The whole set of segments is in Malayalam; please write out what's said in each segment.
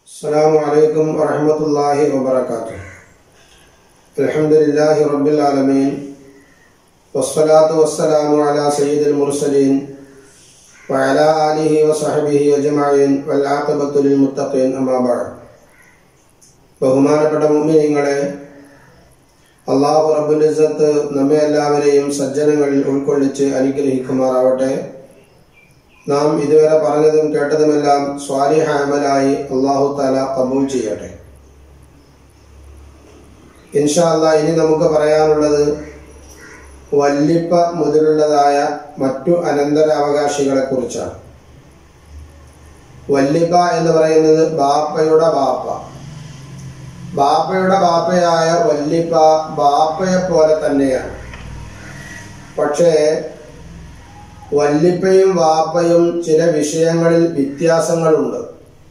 السلام عليكم ورحمة الله وبركاته الحمد لله رب العالمين والصلاة والسلام على سيد المرسلين وعلى آله وصحبه أجمعين والعاقبة للمتقين أما بعد ബഹുമാനപ്പെട്ട മുമ്മിനിങ്ങളെ അള്ളാഹു റബ്ബുൽ ഇസ്സത്ത് നമ്മെ എല്ലാവരെയും സജ്ജനങ്ങളിൽ ഉൾക്കൊള്ളിച്ച് അനുഗ്രഹിക്കുമാറാവട്ടെ നാം ഇതുവരെ പറഞ്ഞതും കേട്ടതുമെല്ലാം സ്വാലിഹ അമലായി അള്ളാഹു താല കബൂൽ ചെയ്യട്ടെ ഇൻഷാ അല്ലാ ഇനി നമുക്ക് പറയാനുള്ളത് വല്ലിപ്പ മുതലുള്ളതായ മറ്റു അനന്തരാവകാശികളെ കുറിച്ചാണ് വല്ലിപ്പ എന്ന് പറയുന്നത് ബാപ്പയുടെ ബാപ്പ ബാപ്പയുടെ ബാപ്പയായ വല്ലിപ്പ ബാപ്പയെ പോലെ തന്നെയാണ് പക്ഷേ വല്ലിപ്പയും വാപ്പയും ചില വിഷയങ്ങളിൽ വ്യത്യാസങ്ങളുണ്ട്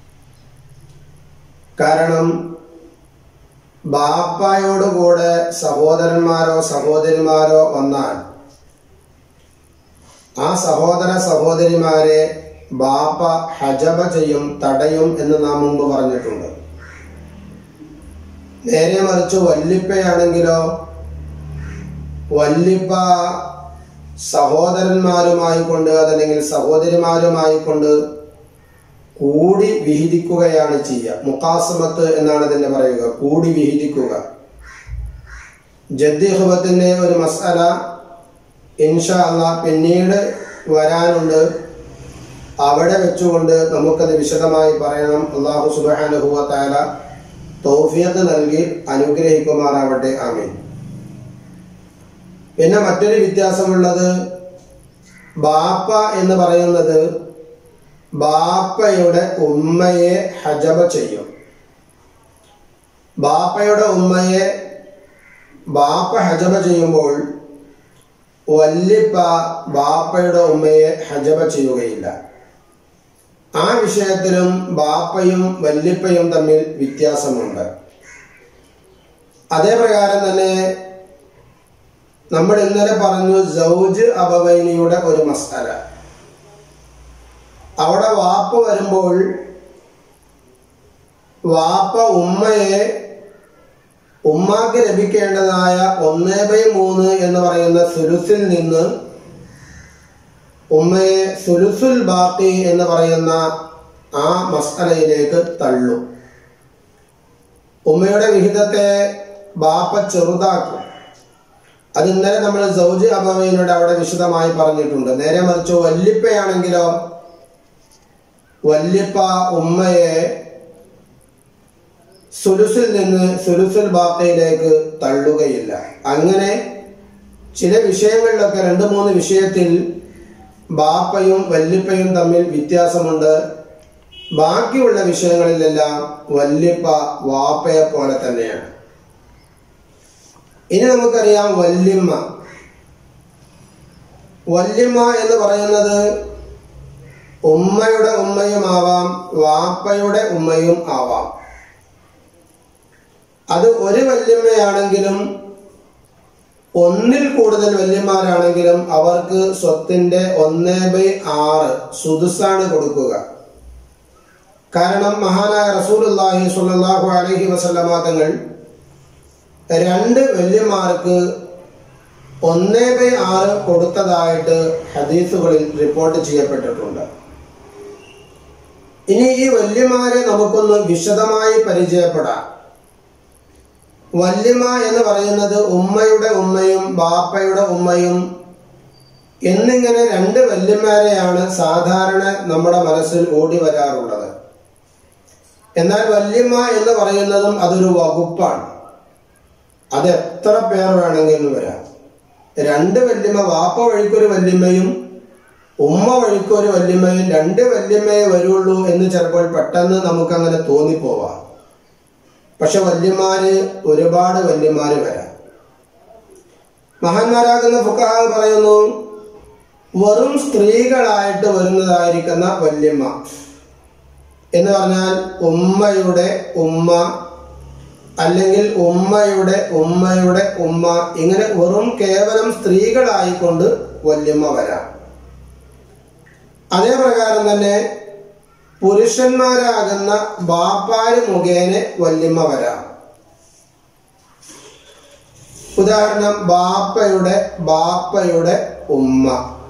കാരണം ബാപ്പായോട് കൂടെ സഹോദരന്മാരോ സഹോദരിമാരോ വന്നാൽ ആ സഹോദര സഹോദരിമാരെ ബാപ്പ ഹജബ ചെയ്യും തടയും എന്ന് നാം മുമ്പ് പറഞ്ഞിട്ടുണ്ട് നേരെ മറിച്ച് വല്ലിപ്പയാണെങ്കിലോ വല്ലിപ്പ സഹോദരന്മാരുമായി കൊണ്ട് അതല്ലെങ്കിൽ സഹോദരിമാരുമായി കൊണ്ട് കൂടി വിഹിതിക്കുകയാണ് ചെയ്യുക മുക്കാസമത്ത് എന്നാണ് ഇതിന്റെ പറയുക കൂടി വിഹിതിക്കുക ജദ്ദിഹുബത്തിന്റെ ഒരു മസാല ഇൻഷാ അല്ല പിന്നീട് വരാനുണ്ട് അവിടെ വെച്ചുകൊണ്ട് നമുക്കത് വിശദമായി പറയണം അള്ളാഹു സുബാനുഹുവ താല തൗഫിയത്ത് നൽകി അനുഗ്രഹിക്കുമാറാവട്ടെ ആമീൻ പിന്നെ മറ്റൊരു വ്യത്യാസമുള്ളത് ബാപ്പ എന്ന് പറയുന്നത് ബാപ്പയുടെ ഉമ്മയെ ഹജബ ചെയ്യും ബാപ്പയുടെ ഉമ്മയെ ബാപ്പ ഹജബ ചെയ്യുമ്പോൾ വല്ലിപ്പ ബാപ്പയുടെ ഉമ്മയെ ഹജബ ചെയ്യുകയില്ല ആ വിഷയത്തിലും ബാപ്പയും വല്ലിപ്പയും തമ്മിൽ വ്യത്യാസമുണ്ട് അതേ പ്രകാരം തന്നെ നമ്മൾ ഇന്നലെ പറഞ്ഞു സൗജ് അബവൈനിയുടെ ഒരു മസാല അവിടെ വാപ്പ വരുമ്പോൾ വാപ്പ ഉമ്മയെ ഉമ്മാക്ക് ലഭിക്കേണ്ടതായ ഒന്നേ ബൈ മൂന്ന് എന്ന് പറയുന്ന സുലുസിൽ നിന്ന് ഉമ്മയെ സുലുസുൽ ബാക്കി എന്ന് പറയുന്ന ആ മസ്കലയിലേക്ക് തള്ളും ഉമ്മയുടെ വിഹിതത്തെ ബാപ്പ ചെറുതാക്കും അത് ഇന്നലെ നമ്മൾ സൗജ് അബവയിലൂടെ അവിടെ വിശദമായി പറഞ്ഞിട്ടുണ്ട് നേരെ മറിച്ച് വല്ലിപ്പയാണെങ്കിലോ വല്ലിപ്പ ഉമ്മയെ സുലുസിൽ നിന്ന് സുലുസുൽ ബാക്കയിലേക്ക് തള്ളുകയില്ല അങ്ങനെ ചില വിഷയങ്ങളിലൊക്കെ രണ്ട് മൂന്ന് വിഷയത്തിൽ ബാപ്പയും വല്ലിപ്പയും തമ്മിൽ വ്യത്യാസമുണ്ട് ബാക്കിയുള്ള വിഷയങ്ങളിലെല്ലാം വല്ലിപ്പ വാപ്പയെ പോലെ തന്നെയാണ് ഇനി നമുക്കറിയാം വല്യമ്മ വല്യമ്മ എന്ന് പറയുന്നത് ഉമ്മയുടെ ഉമ്മയും ആവാം വാപ്പയുടെ ഉമ്മയും ആവാം അത് ഒരു വല്യമ്മയാണെങ്കിലും ഒന്നിൽ കൂടുതൽ വല്യമാരാണെങ്കിലും അവർക്ക് സ്വത്തിന്റെ ഒന്നേ ബൈ ആറ് സുദുസാണ് കൊടുക്കുക കാരണം മഹാനായ റസൂലുല്ലാഹി സ്വല്ലല്ലാഹു അലൈഹി വസല്ലമ തങ്ങൾ രണ്ട് വല്യമാർക്ക് ഒന്നേ ബൈ ആറ് കൊടുത്തതായിട്ട് ഹദീസുകളിൽ റിപ്പോർട്ട് ചെയ്യപ്പെട്ടിട്ടുണ്ട് ഇനി ഈ വല്യമാരെ നമുക്കൊന്ന് വിശദമായി പരിചയപ്പെടാം വല്യമ്മ എന്ന് പറയുന്നത് ഉമ്മയുടെ ഉമ്മയും ബാപ്പയുടെ ഉമ്മയും എന്നിങ്ങനെ രണ്ട് വല്യന്മാരെയാണ് സാധാരണ നമ്മുടെ മനസ്സിൽ ഓടി വരാറുള്ളത് എന്നാൽ വല്യമ്മ എന്ന് പറയുന്നതും അതൊരു വകുപ്പാണ് അത് എത്ര പേർ വേണമെങ്കിലും വരാം രണ്ട് വല്യമ്മ വാപ്പ വഴിക്കൊരു വല്യമ്മയും ഉമ്മ വഴിക്കൊരു വല്യമ്മയും രണ്ട് വല്യമ്മയെ വരുള്ളൂ എന്ന് ചിലപ്പോൾ പെട്ടെന്ന് നമുക്കങ്ങനെ തോന്നിപ്പോവാം പക്ഷെ വല്യമാര് ഒരുപാട് വല്യമാര് വരാം മഹാന്മാരാകുന്ന ഫുക്കാഹ് പറയുന്നു വെറും സ്ത്രീകളായിട്ട് വരുന്നതായിരിക്കുന്ന വല്യമ്മ എന്ന് പറഞ്ഞാൽ ഉമ്മയുടെ ഉമ്മ അല്ലെങ്കിൽ ഉമ്മയുടെ ഉമ്മയുടെ ഉമ്മ ഇങ്ങനെ വെറും കേവലം സ്ത്രീകളായിക്കൊണ്ട് വല്യമ്മ വരാം അതേ പ്രകാരം തന്നെ പുരുഷന്മാരാകുന്ന ബാപ്പാര് മുഖേന വല്യമ്മ വരാം ഉദാഹരണം ബാപ്പയുടെ ബാപ്പയുടെ ഉമ്മ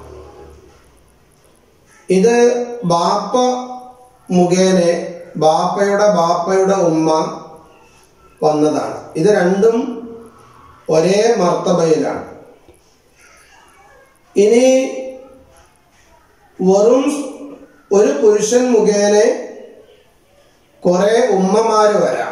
ഇത് ബാപ്പ മുഖേന ബാപ്പയുടെ ബാപ്പയുടെ ഉമ്മ വന്നതാണ് ഇത് രണ്ടും ഒരേ മർത്തബയിലാണ് ഇനി വെറും ഒരു പുരുഷൻ മുഖേന കുറെ ഉമ്മമാര് വരാം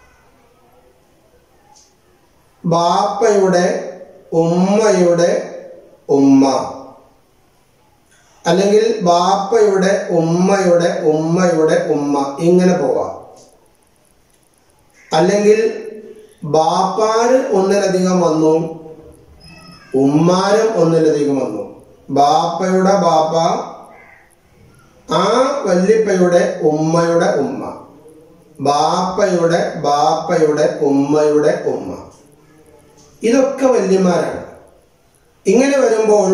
ബാപ്പയുടെ ഉമ്മയുടെ ഉമ്മ അല്ലെങ്കിൽ ബാപ്പയുടെ ഉമ്മയുടെ ഉമ്മയുടെ ഉമ്മ ഇങ്ങനെ പോവാം അല്ലെങ്കിൽ ബാപ്പാര് ഒന്നിലധികം വന്നു ഉമ്മാരും ഒന്നിലധികം വന്നു ബാപ്പയുടെ ബാപ്പ ആ വല്യപ്പയുടെ ഉമ്മയുടെ ഉമ്മ ബാപ്പയുടെ ബാപ്പയുടെ ഉമ്മയുടെ ഉമ്മ ഇതൊക്കെ വല്യമാരാണ് ഇങ്ങനെ വരുമ്പോൾ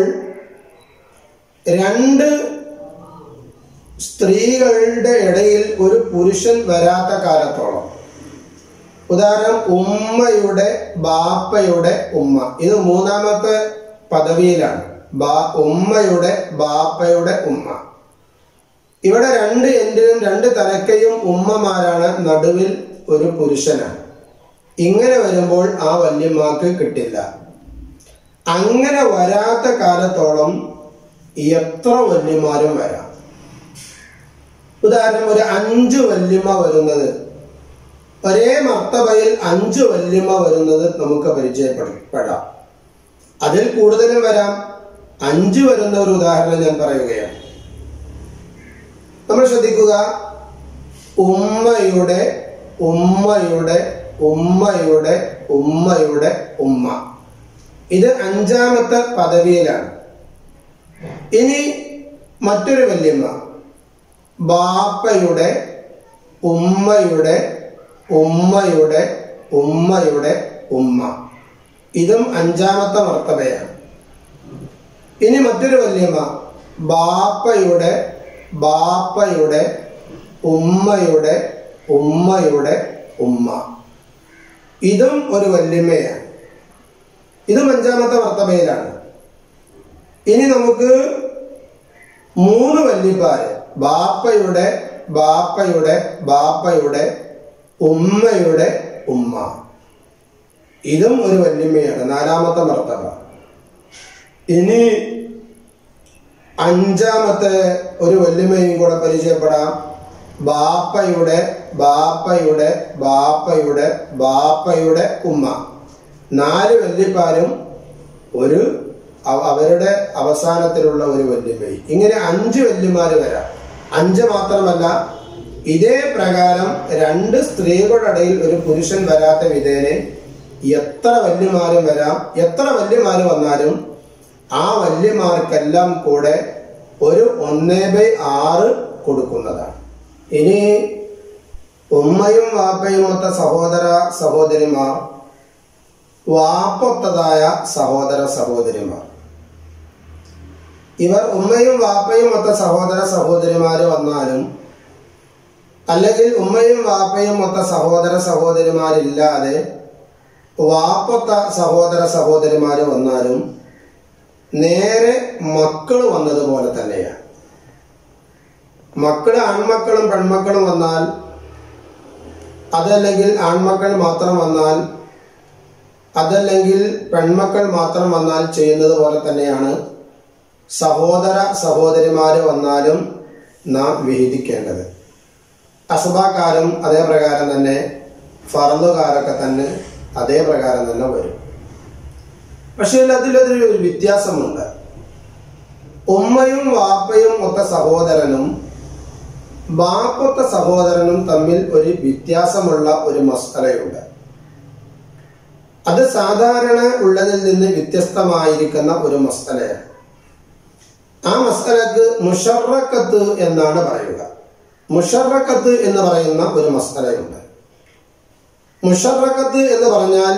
രണ്ട് സ്ത്രീകളുടെ ഇടയിൽ ഒരു പുരുഷൻ വരാത്ത കാലത്തോളം ഉദാഹരണം ഉമ്മയുടെ ബാപ്പയുടെ ഉമ്മ ഇത് മൂന്നാമത്തെ പദവിയിലാണ് ബാ ഉമ്മയുടെ ബാപ്പയുടെ ഉമ്മ ഇവിടെ രണ്ട് എൻഡിലും രണ്ട് തലക്കയും ഉമ്മമാരാണ് നടുവിൽ ഒരു പുരുഷനാണ് ഇങ്ങനെ വരുമ്പോൾ ആ വല്യമ്മക്ക് കിട്ടില്ല അങ്ങനെ വരാത്ത കാലത്തോളം എത്ര വല്യമാരും വരാം ഉദാഹരണം ഒരു അഞ്ച് വല്യമ്മ വരുന്നത് ഒരേ മർത്തബയിൽ അഞ്ച് വല്യമ്മ വരുന്നത് നമുക്ക് പരിചയപ്പെടാം അതിൽ കൂടുതലും വരാം അഞ്ച് വരുന്ന ഒരു ഉദാഹരണം ഞാൻ പറയുകയാണ് നമ്മൾ ശ്രദ്ധിക്കുക ഉമ്മയുടെ ഉമ്മയുടെ ഉമ്മയുടെ ഉമ്മയുടെ ഉമ്മ ഇത് അഞ്ചാമത്തെ പദവിയിലാണ് ഇനി മറ്റൊരു വല്യമ്മ ബാപ്പയുടെ ഉമ്മയുടെ ഉമ്മയുടെ ഉമ്മയുടെ ഉമ്മ ഇതും അഞ്ചാമത്തെ മർത്തബയാണ് ഇനി മറ്റൊരു വല്യമ്മ ബാപ്പയുടെ ബാപ്പയുടെ ഉമ്മയുടെ ഉമ്മയുടെ ഉമ്മ ഇതും ഒരു വല്യമ്മയാണ് ഇതും അഞ്ചാമത്തെ മർത്തബയിലാണ് ഇനി നമുക്ക് മൂന്ന് വല്യപ്പാര് ബാപ്പയുടെ ബാപ്പയുടെ ബാപ്പയുടെ ഉമ്മയുടെ ഉമ്മ ഇതും ഒരു വല്യമ്മയാണ് നാലാമത്തെ മർത്തബ ഇനി അഞ്ചാമത്തെ ഒരു വല്യമ്മയും കൂടെ പരിചയപ്പെടാം ബാപ്പയുടെ ബാപ്പയുടെ ബാപ്പയുടെ ബാപ്പയുടെ ഉമ്മ നാല് വല്യപ്പാരും ഒരു അവ- അവരുടെ അവസാനത്തിലുള്ള ഒരു വല്യമ്മയും ഇങ്ങനെ അഞ്ച് വല്യമാര് വരാം അഞ്ച് മാത്രമല്ല ഇതേ പ്രകാരം രണ്ട് സ്ത്രീകളുടെ ഇടയിൽ ഒരു പുരുഷൻ വരാത്ത വിധേനെ എത്ര വല്യമാരും വരാം എത്ര വല്യമാര് വന്നാലും ആ വല്യമാർക്കെല്ലാം കൂടെ ഒരു ഒന്നേ ബൈ ആറ് കൊടുക്കുന്നതാണ് ഇനി ഉമ്മയും വാപ്പയും ഒത്ത സഹോദര സഹോദരിമാർ വാപ്പൊത്തതായ സഹോദര സഹോദരിമാർ ഇവർ ഉമ്മയും വാപ്പയും ഒത്ത സഹോദര സഹോദരിമാര് വന്നാലും അല്ലെങ്കിൽ ഉമ്മയും വാപ്പയും ഒത്ത സഹോദര സഹോദരിമാരില്ലാതെ വാപ്പൊത്ത സഹോദര സഹോദരിമാര് വന്നാലും നേരെ മക്കൾ വന്നതുപോലെ തന്നെയാണ് മക്കള് ആൺമക്കളും പെൺമക്കളും വന്നാൽ അതല്ലെങ്കിൽ ആൺമക്കൾ മാത്രം വന്നാൽ അതല്ലെങ്കിൽ പെൺമക്കൾ മാത്രം വന്നാൽ ചെയ്യുന്നത് പോലെ തന്നെയാണ് സഹോദര സഹോദരിമാര് വന്നാലും നാം വിഹിതിക്കേണ്ടത് അസുബാക്കാരും അതേ പ്രകാരം തന്നെ ഫറന്നുകാരൊക്കെ തന്നെ അതേ പ്രകാരം തന്നെ വരും പക്ഷേ അതിലൊരു ഒരു വ്യത്യാസമുണ്ട് ഉമ്മയും വാപ്പയും ഒത്ത സഹോദരനും ബാപ്പൊത്ത സഹോദരനും തമ്മിൽ ഒരു വ്യത്യാസമുള്ള ഒരു മസ്തലയുണ്ട് അത് സാധാരണ ഉള്ളതിൽ നിന്ന് വ്യത്യസ്തമായിരിക്കുന്ന ഒരു മസ്തലയാണ് ആ മസ്തലക്ക് മുഷറക്കത്ത് എന്നാണ് പറയുക മുഷറക്കത്ത് എന്ന് പറയുന്ന ഒരു മസ്തലയുണ്ട് മുഷറക്കത്ത് എന്ന് പറഞ്ഞാൽ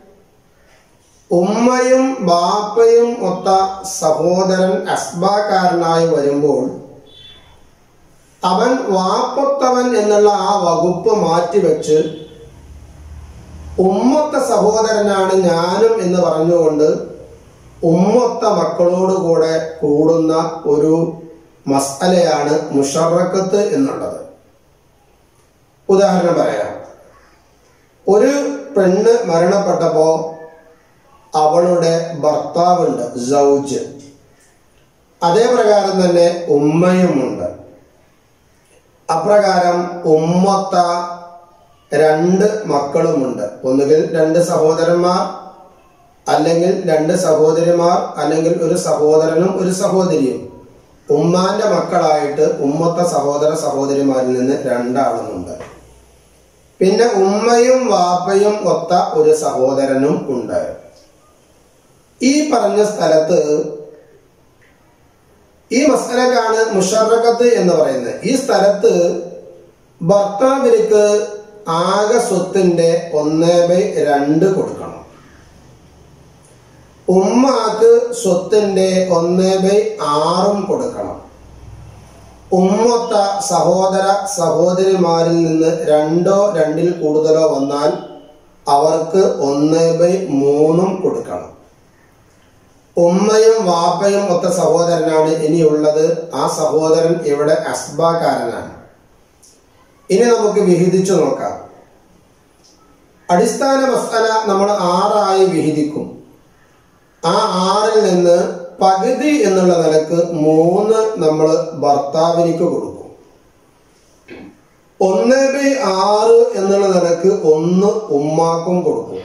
ഉമ്മയും ബാപ്പയും ഒത്ത സഹോദരൻ അസ്ബാക്കാരനായി വരുമ്പോൾ അവൻ വാപ്പത്തവൻ എന്നുള്ള ആ വകുപ്പ് മാറ്റിവെച്ച് ഉമ്മത്ത സഹോദരനാണ് ഞാനും എന്ന് പറഞ്ഞുകൊണ്ട് ഉമ്മത്ത മക്കളോടുകൂടെ കൂടുന്ന ഒരു മസലയാണ് മുഷറക്കത്ത് എന്നുള്ളത് ഉദാഹരണം പറയാം ഒരു പെണ്ണ് മരണപ്പെട്ടപ്പോ അവളുടെ ഭർത്താവുണ്ട് സൗജ് അതേ പ്രകാരം തന്നെ ഉമ്മയുമുണ്ട് അപ്രകാരം ഉമ്മത്ത രണ്ട് മക്കളുമുണ്ട് ഒന്നുകിൽ രണ്ട് സഹോദരന്മാർ അല്ലെങ്കിൽ രണ്ട് സഹോദരിമാർ അല്ലെങ്കിൽ ഒരു സഹോദരനും ഒരു സഹോദരിയും ഉമ്മാന്റെ മക്കളായിട്ട് ഉമ്മത്ത സഹോദര സഹോദരിമാരിൽ നിന്ന് രണ്ടാളുമുണ്ട് പിന്നെ ഉമ്മയും വാപ്പയും ഒത്ത ഒരു സഹോദരനും ഉണ്ട് ഈ പറഞ്ഞ സ്ഥലത്ത് ഈ മസലക്കാണ് മുഷറക്കത്ത് എന്ന് പറയുന്നത് ഈ സ്ഥലത്ത് ഭർത്താവിലേക്ക് ആകെ സ്വത്തിന്റെ ഒന്നേ ബൈ രണ്ട് കൊടുക്കണം ഉമ്മാക്ക് സ്വത്തിന്റെ ഒന്നേ ബൈ ആറും കൊടുക്കണം ഉമ്മത്ത സഹോദര സഹോദരിമാരിൽ നിന്ന് രണ്ടോ രണ്ടിൽ കൂടുതലോ വന്നാൽ അവർക്ക് ഒന്നേ ബൈ മൂന്നും കൊടുക്കണം ഉമ്മയും വാപ്പയും ഒത്ത സഹോദരനാണ് ഇനിയുള്ളത് ആ സഹോദരൻ ഇവിടെ അസ്ബാകാരനാണ് ഇനി നമുക്ക് വിഹിതിച്ചു നോക്കാം അടിസ്ഥാന മസാല നമ്മൾ ആറായി വിഹിതിക്കും ആ ആറിൽ നിന്ന് പകുതി എന്നുള്ള നിലക്ക് മൂന്ന് നമ്മൾ ഭർത്താവിനിക്ക് കൊടുക്കും ഒന്ന് ബൈ ആറ് എന്നുള്ള നിലക്ക് ഒന്ന് ഉമ്മാക്കും കൊടുക്കും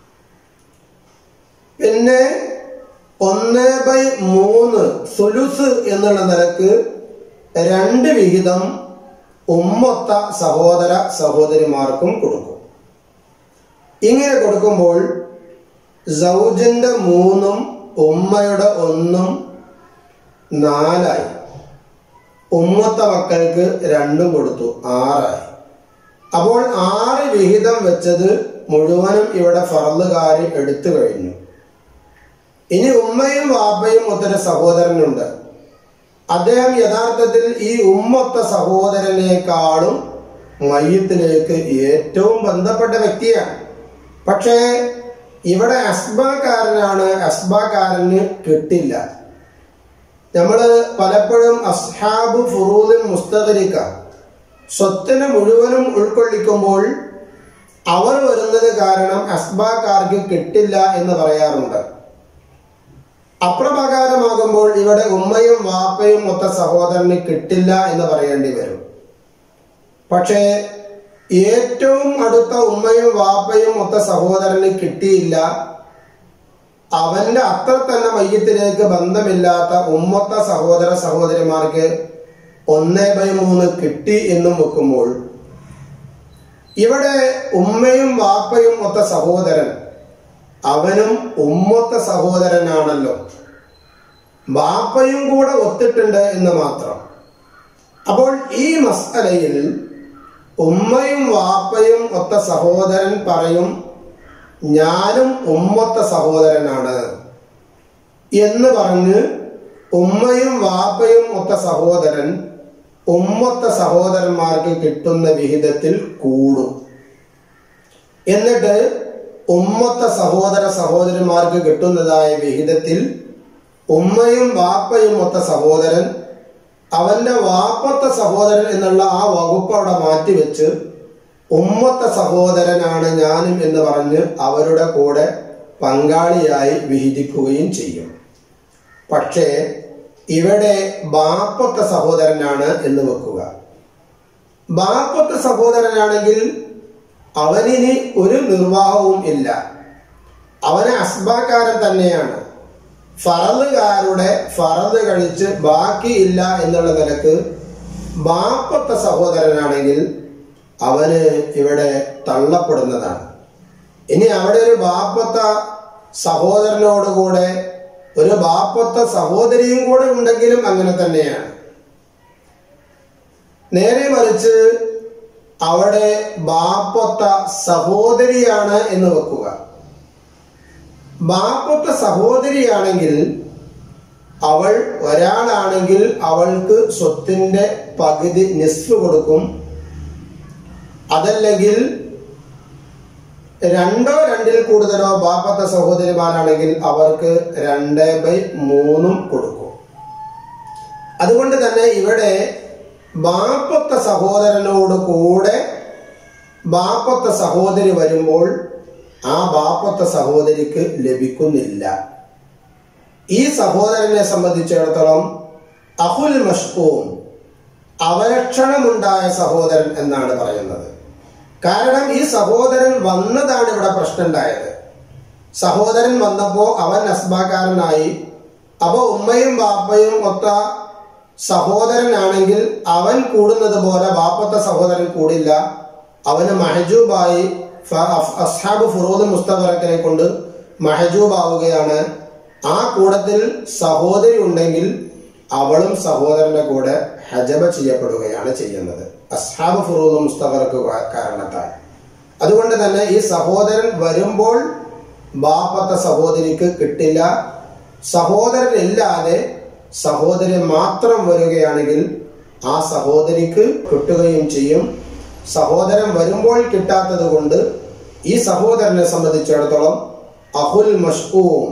പിന്നെ ഒന്ന് ബൈ മൂന്ന് സുലുസ് എന്നുള്ള നിലക്ക് രണ്ട് വിഹിതം ഉമ്മൊത്ത സഹോദര സഹോദരിമാർക്കും കൊടുക്കും ഇങ്ങനെ കൊടുക്കുമ്പോൾ സൗജന്റെ മൂന്നും ഉമ്മയുടെ ഒന്നും നാലായി ഉമ്മത്ത മക്കൾക്ക് രണ്ടും കൊടുത്തു ആറായി അപ്പോൾ ആറ് വിഹിതം വെച്ചത് മുഴുവനും ഇവിടെ ഫറലുകാരി എടുത്തു കഴിഞ്ഞു ഇനി ഉമ്മയും വാപ്പയും ഒത്തൊരു സഹോദരനുണ്ട് അദ്ദേഹം യഥാർത്ഥത്തിൽ ഈ ഉമ്മൊത്ത സഹോദരനേക്കാളും മയ്യത്തിലേക്ക് ഏറ്റവും ബന്ധപ്പെട്ട വ്യക്തിയാണ് പക്ഷേ ഇവിടെ അസ്ബാക്കാരനാണ് അസ്ബാക്കാരന് കിട്ടില്ല നമ്മള് പലപ്പോഴും അസ്ഹാബ് ഫുറൂദിൻ മുസ്തകരിക്ക സ്വത്തിനെ മുഴുവനും ഉൾക്കൊള്ളിക്കുമ്പോൾ അവർ വരുന്നത് കാരണം അസ്ബാക്കാർക്ക് കിട്ടില്ല എന്ന് പറയാറുണ്ട് അപ്രകാരമാകുമ്പോൾ ഇവിടെ ഉമ്മയും വാപ്പയും മൊത്ത സഹോദരന് കിട്ടില്ല എന്ന് പറയേണ്ടി വരും പക്ഷേ ഏറ്റവും അടുത്ത ഉമ്മയും വാപ്പയും മൊത്ത സഹോദരന് കിട്ടിയില്ല അവന്റെ അത്ര തന്നെ മയ്യത്തിലേക്ക് ബന്ധമില്ലാത്ത ഉമ്മത്ത സഹോദര സഹോദരിമാർക്ക് ഒന്നേ ബൈ മൂന്ന് കിട്ടി എന്നും വെക്കുമ്പോൾ ഇവിടെ ഉമ്മയും വാപ്പയും ഒത്ത സഹോദരൻ അവനും ഉമ്മൊത്ത സഹോദരനാണല്ലോ വാപ്പയും കൂടെ ഒത്തിട്ടുണ്ട് എന്ന് മാത്രം അപ്പോൾ ഈ മസ്തലയിൽ ഉമ്മയും വാപ്പയും ഒത്ത സഹോദരൻ പറയും ഞാനും ഉമ്മൊത്ത സഹോദരനാണ് എന്ന് പറഞ്ഞ് ഉമ്മയും വാപ്പയും ഒത്ത സഹോദരൻ ഉമ്മൊത്ത സഹോദരന്മാർക്ക് കിട്ടുന്ന വിഹിതത്തിൽ കൂടും എന്നിട്ട് ഉമ്മത്ത സഹോദര സഹോദരിമാർക്ക് കിട്ടുന്നതായ വിഹിതത്തിൽ ഉമ്മയും വാപ്പയും ഒത്ത സഹോദരൻ അവന്റെ വാപ്പത്ത സഹോദരൻ എന്നുള്ള ആ വകുപ്പ് അവിടെ മാറ്റിവെച്ച് ഉമ്മത്ത സഹോദരനാണ് ഞാനും എന്ന് പറഞ്ഞ് അവരുടെ കൂടെ പങ്കാളിയായി വിഹിതിക്കുകയും ചെയ്യും പക്ഷേ ഇവിടെ ബാപ്പത്ത സഹോദരനാണ് എന്ന് വെക്കുക ബാപ്പത്ത സഹോദരനാണെങ്കിൽ അവനിനി ഒരു നിർവാഹവും ഇല്ല അവന് അസ്ബാക്കാരൻ തന്നെയാണ് ഫറലുകാരുടെ ഫറല് കഴിച്ച് ബാക്കിയില്ല എന്നുള്ള നിലക്ക് ബാപ്പത്ത സഹോദരനാണെങ്കിൽ അവന് ഇവിടെ തള്ളപ്പെടുന്നതാണ് ഇനി അവിടെ ഒരു ബാപ്പത്ത സഹോദരനോടുകൂടെ ഒരു ബാപ്പത്ത സഹോദരിയും കൂടെ ഉണ്ടെങ്കിലും അങ്ങനെ തന്നെയാണ് നേരെ മറിച്ച് അവിടെ ബാപ്പത്ത സഹോദരിയാണ് എന്ന് വെക്കുക ബാപ്പത്ത സഹോദരിയാണെങ്കിൽ അവൾ ഒരാളാണെങ്കിൽ അവൾക്ക് സ്വത്തിന്റെ പകുതി നിസ്ഫ് കൊടുക്കും അതല്ലെങ്കിൽ രണ്ടോ രണ്ടിൽ കൂടുതലോ ബാപ്പത്തെ സഹോദരിമാരാണെങ്കിൽ അവർക്ക് രണ്ട് ബൈ മൂന്നും കൊടുക്കും അതുകൊണ്ട് തന്നെ ഇവിടെ ബാപ്പത്തെ സഹോദരനോട് കൂടെ ബാപ്പത്തെ സഹോദരി വരുമ്പോൾ ആ ബാപ്പത്തെ സഹോദരിക്ക് ലഭിക്കുന്നില്ല ഈ സഹോദരനെ സംബന്ധിച്ചിടത്തോളം അഹുൽ മഷ്കൂം അവലക്ഷണമുണ്ടായ സഹോദരൻ എന്നാണ് പറയുന്നത് കാരണം ഈ സഹോദരൻ വന്നതാണ് ഇവിടെ പ്രശ്നം ഉണ്ടായത് സഹോദരൻ വന്നപ്പോ അവൻ അസ്ബാക്കാരനായി അപ്പൊ ഉമ്മയും ബാപ്പയും ഒത്ത സഹോദരനാണെങ്കിൽ അവൻ കൂടുന്നത് പോലെ ബാപ്പത്തെ സഹോദരൻ കൂടില്ല അവന് മഹജൂബായി ഫ- അഫ്- അസ്ഹാബ് ഫുറൂദ് മുസ്തഫറക്കിനെ കൊണ്ട് മഹജൂബാവുകയാണ് ആ കൂടത്തിൽ സഹോദരി ഉണ്ടെങ്കിൽ അവളും സഹോദരന്റെ കൂടെ ഹജബ ചെയ്യപ്പെടുകയാണ് ചെയ്യുന്നത് അസ്ഹാബ് ഫുറൂദ് മുസ്തഫർക്ക് കാരണത്താൽ അതുകൊണ്ട് തന്നെ ഈ സഹോദരൻ വരുമ്പോൾ ബാപ്പത്തെ സഹോദരിക്ക് കിട്ടില്ല സഹോദരൻ ഇല്ലാതെ സഹോദരി മാത്രം വരികയാണെങ്കിൽ ആ സഹോദരിക്ക് കിട്ടുകയും ചെയ്യും സഹോദരൻ വരുമ്പോൾ കിട്ടാത്തത് കൊണ്ട് ഈ സഹോദരനെ സംബന്ധിച്ചിടത്തോളം അഹുൽ മഷ്കൂം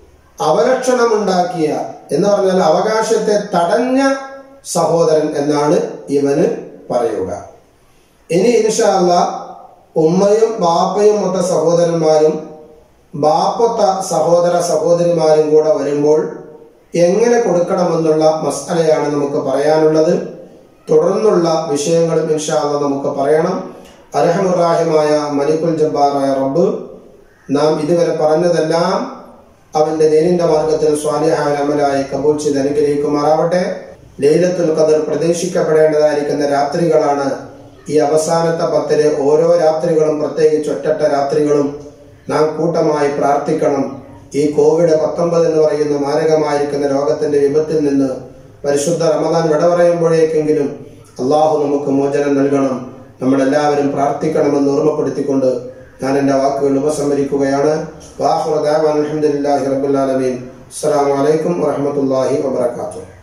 അവലക്ഷണമുണ്ടാക്കിയ എന്ന് പറഞ്ഞാൽ അവകാശത്തെ തടഞ്ഞ സഹോദരൻ എന്നാണ് ഇവന് പറയുക ഇനി ഇൻഷാല്ല ഉമ്മയും ബാപ്പയും മൊത്ത സഹോദരന്മാരും ബാപ്പത്ത സഹോദര സഹോദരിമാരും കൂടെ വരുമ്പോൾ എങ്ങനെ കൊടുക്കണമെന്നുള്ള മസലയാണ് നമുക്ക് പറയാനുള്ളത് തുടർന്നുള്ള വിഷയങ്ങളും ഇൻഷാല്ല നമുക്ക് പറയണം അർഹമുറാഹിമായ മലിക്കുൽ ജബ്ബാറായ റബ്ബ് നാം ഇതുവരെ പറഞ്ഞതെല്ലാം അവന്റെ ദീനിന്റെ മാർഗത്തിൽ സ്വാലിഹായ അമലായി കബൂൽ ചെയ്ത് അനുഗ്രഹിക്കുമാറാവട്ടെ ലൈലത്തുൽ ഖദർ പ്രതീക്ഷിക്കപ്പെടേണ്ടതായിരിക്കുന്ന രാത്രികളാണ് ഈ അവസാനത്തെ പത്തിലെ ഓരോ രാത്രികളും പ്രത്യേകിച്ച് ഒറ്റട്ട രാത്രികളും നാം കൂട്ടമായി പ്രാർത്ഥിക്കണം ഈ കോവിഡ് പത്തൊമ്പത് എന്ന് പറയുന്ന മാരകമായിരിക്കുന്ന രോഗത്തിന്റെ വിപത്തിൽ നിന്ന് പരിശുദ്ധ റമദാൻ വിട പറയുമ്പോഴേക്കെങ്കിലും അള്ളാഹു നമുക്ക് മോചനം നൽകണം നമ്മളെല്ലാവരും പ്രാർത്ഥിക്കണമെന്ന് ഓർമ്മപ്പെടുത്തിക്കൊണ്ട് ഞാൻ എൻ്റെ വാക്കുകൾ ഉപസംഹരിക്കുകയാണ് വാഹുറ ദാവാൻ അലഹമുല്ലാഹി റബുല്ലാലമീൻ അസ്സലാമു അലൈക്കും വറഹമത്തല്ലാഹി വബർക്കാത്തു